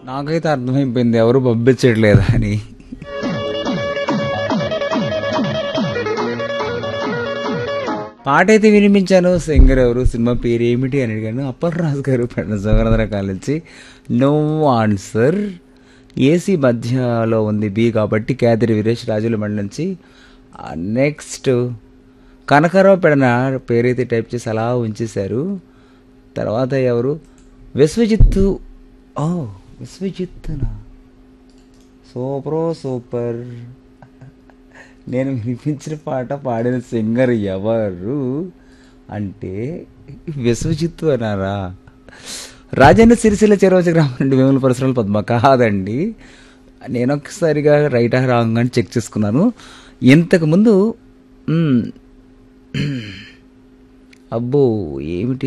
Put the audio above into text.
నాకైతే అర్థమైపోయింది ఎవరు పంపించట్లేదా అని పాట అయితే వినిపించాను సింగర్ ఎవరు సినిమా పేరు ఏమిటి అని అడిగాను అప్పల్ రాజు గారు పెద్ద జగనందర కాలేజీ నో ఆన్సర్ ఏసీ మధ్యలో ఉంది బి కాబట్టి కేదరి వీరేష్ రాజుల మండలి నుంచి నెక్స్ట్ కనకరావు పెడన పేరైతే టైప్ చేసి అలా ఉంచేశారు తర్వాత ఎవరు విశ్వజిత్తు ఓ విశ్వజిత్తునా సూపరో సూపర్ నేను వినిపించిన పాట పాడిన సింగర్ ఎవరు అంటే విశ్వజిత్తు అన్నారా రాజన్న సిరిసిల్ల చెరవచ గ్రామం నుండి వేముల పరిసరాలు పద్మ కాదండి నేను ఒకసారిగా రైట్ ఆ రాంగ్ అని చెక్ చేసుకున్నాను ఇంతకుముందు మ్, అబ్బో ఏమిటి